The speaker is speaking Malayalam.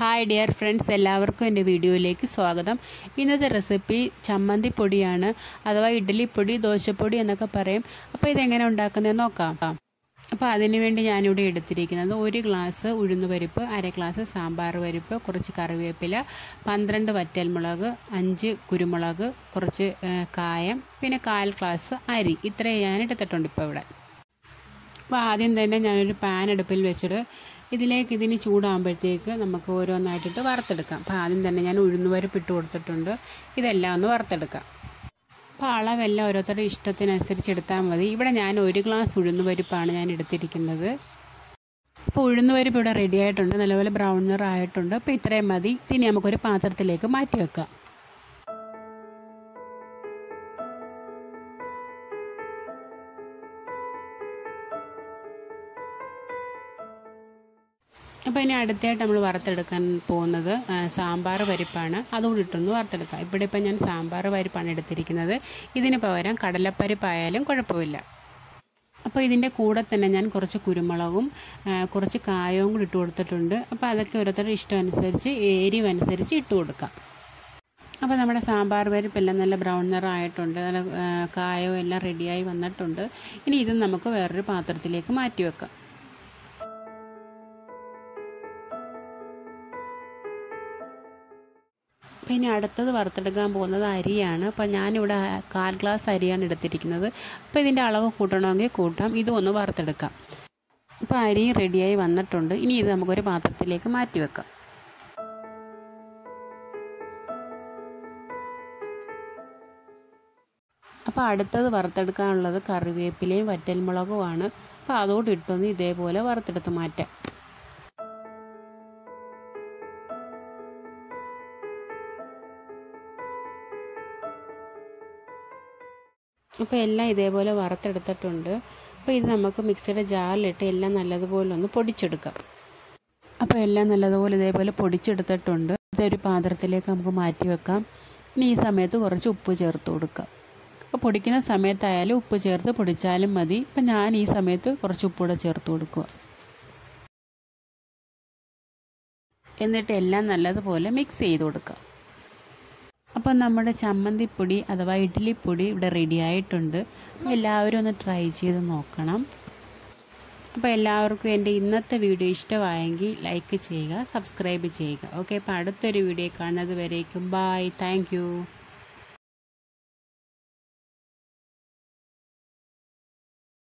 ഹായ് ഡിയർ ഫ്രണ്ട്സ് എല്ലാവർക്കും എൻ്റെ വീഡിയോയിലേക്ക് സ്വാഗതം ഇന്നത്തെ റെസിപ്പി ചമ്മന്തിപ്പൊടിയാണ് അഥവാ ഇഡ്ഡലിപ്പൊടി ദോശപ്പൊടി എന്നൊക്കെ പറയും അപ്പോൾ ഇതെങ്ങനെ ഉണ്ടാക്കുന്നതെന്ന് നോക്കാം അപ്പോൾ അതിന് വേണ്ടി ഞാനിവിടെ എടുത്തിരിക്കുന്നത് ഒരു ഗ്ലാസ് ഉഴുന്നുപരിപ്പ് അര ഗ്ലാസ് സാമ്പാർ പരിപ്പ് കുറച്ച് കറിവേപ്പില പന്ത്രണ്ട് വറ്റൽമുളക് അഞ്ച് കുരുമുളക് കുറച്ച് ഏഹ്, കായം പിന്നെ കാൽ ഗ്ലാസ് അരി ഇത്രയും ഞാൻ എടുത്തിട്ടുണ്ട് ഇപ്പോൾ ഇവിടെ അപ്പോൾ ആദ്യം തന്നെ ഞാനൊരു പാൻ അടുപ്പിൽ വെച്ചിട്ട് ഇതിലേക്ക് ഇതിന് ചൂടാകുമ്പോഴത്തേക്ക് നമുക്ക് ഓരോന്നായിട്ടിട്ട് വറുത്തെടുക്കാം അപ്പോൾ ആദ്യം തന്നെ ഞാൻ ഉഴുന്നുപരിപ്പ് ഇട്ട് കൊടുത്തിട്ടുണ്ട് ഇതെല്ലാം ഒന്ന് വറുത്തെടുക്കാം അപ്പോൾ അളവെല്ലാം ഓരോരുത്തരുടെ ഇഷ്ടത്തിനനുസരിച്ച് എടുത്താൽ മതി ഇവിടെ ഞാൻ ഒരു ഗ്ലാസ് ഉഴുന്നുപരിപ്പാണ് ഞാൻ എടുത്തിരിക്കുന്നത് അപ്പോൾ ഉഴുന്നുപരിപ്പ് ഇവിടെ റെഡി ആയിട്ടുണ്ട് നല്ലപോലെ ബ്രൗൺ നിറം ആയിട്ടുണ്ട് അപ്പോൾ ഇത്രയും മതി ഇനി നമുക്കൊരു പാത്രത്തിലേക്ക് മാറ്റി വെക്കാം അപ്പോൾ ഇനി അടുത്തായിട്ട് നമ്മൾ വറുത്തെടുക്കാൻ പോകുന്നത് ആ, സാമ്പാർ പരിപ്പാണ് അതുകൂടി ഇട്ടൊന്ന് വറുത്തെടുക്കാം ഇവിടെ ഇപ്പം ഞാൻ സാമ്പാർ പരിപ്പാണ് എടുത്തിരിക്കുന്നത് ഇതിന് പകരം കടലപ്പരിപ്പായാലും കുഴപ്പമില്ല അപ്പോൾ ഇതിൻ്റെ കൂടെ തന്നെ ഞാൻ കുറച്ച് കുരുമുളകും ആ, കുറച്ച് കായവും കൂടി ഇട്ട് കൊടുത്തിട്ടുണ്ട് അപ്പോൾ അതൊക്കെ ഓരോരുത്തരുടെ ഇഷ്ടം അനുസരിച്ച് എരിവ് അനുസരിച്ച് ഇട്ട് കൊടുക്കാം അപ്പോൾ നമ്മുടെ സാമ്പാർ പരിപ്പെല്ലാം നല്ല ബ്രൗൺ നിറം ആയിട്ടുണ്ട് നല്ല ആ, കായവും എല്ലാം റെഡിയായി വന്നിട്ടുണ്ട് ഇനി ഇത് നമുക്ക് വേറൊരു പാത്രത്തിലേക്ക് മാറ്റി വെക്കാം പിന്നെ അടുത്തത് വറുത്തെടുക്കാൻ പോകുന്നത് അരിയാണ് അപ്പോൾ ഞാനിവിടെ കാൽ ഗ്ലാസ് അരിയാണ് എടുത്തിരിക്കുന്നത് അപ്പോൾ ഇതിൻ്റെ അളവ് കൂട്ടണമെങ്കിൽ കൂട്ടാം ഇതും ഒന്ന് വറുത്തെടുക്കാം അപ്പോൾ അരി റെഡിയായി വന്നിട്ടുണ്ട് ഇനി ഇത് നമുക്കൊരു പാത്രത്തിലേക്ക് മാറ്റി വെക്കാം അപ്പോൾ അടുത്തത് വറുത്തെടുക്കാനുള്ളത് കറിവേപ്പിലയും വറ്റൽമുളകുമാണ് അപ്പോൾ അതോട് ഇട്ടൊന്ന് ഇതേപോലെ വറുത്തെടുത്ത് മാറ്റാം അപ്പോൾ എല്ലാം ഇതേപോലെ വറുത്തെടുത്തിട്ടുണ്ട് അപ്പോൾ ഇത് നമുക്ക് മിക്സിയുടെ ജാറിലിട്ട് എല്ലാം നല്ലതുപോലെ ഒന്ന് പൊടിച്ചെടുക്കാം അപ്പോൾ എല്ലാം നല്ലതുപോലെ ഇതേപോലെ പൊടിച്ചെടുത്തിട്ടുണ്ട് ഇതൊരു പാത്രത്തിലേക്ക് നമുക്ക് മാറ്റി വെക്കാം ഇനി ഈ സമയത്ത് കുറച്ച് ഉപ്പ് ചേർത്ത് കൊടുക്കാം അപ്പോൾ പൊടിക്കുന്ന സമയത്തായാലും ഉപ്പ് ചേർത്ത് പൊടിച്ചാലും മതി ഇപ്പം ഞാൻ ഈ സമയത്ത് കുറച്ച് ഉപ്പൂടെ ചേർത്ത് കൊടുക്കുക എന്നിട്ട് എല്ലാം നല്ലതുപോലെ മിക്സ് ചെയ്ത് കൊടുക്കാം അപ്പോൾ നമ്മുടെ ചമ്മന്തിപ്പൊടി അഥവാ ഇഡ്ഡലിപ്പൊടി ഇവിടെ റെഡി ആയിട്ടുണ്ട് അപ്പോൾ എല്ലാവരും ഒന്ന് ട്രൈ ചെയ്ത് നോക്കണം അപ്പോൾ എല്ലാവർക്കും എൻ്റെ ഇന്നത്തെ വീഡിയോ ഇഷ്ടമായെങ്കിൽ ലൈക്ക് ചെയ്യുക സബ്സ്ക്രൈബ് ചെയ്യുക ഓക്കെ അപ്പോൾ അടുത്തൊരു വീഡിയോ കാണുന്നത് വരേക്കും ബായ് താങ്ക്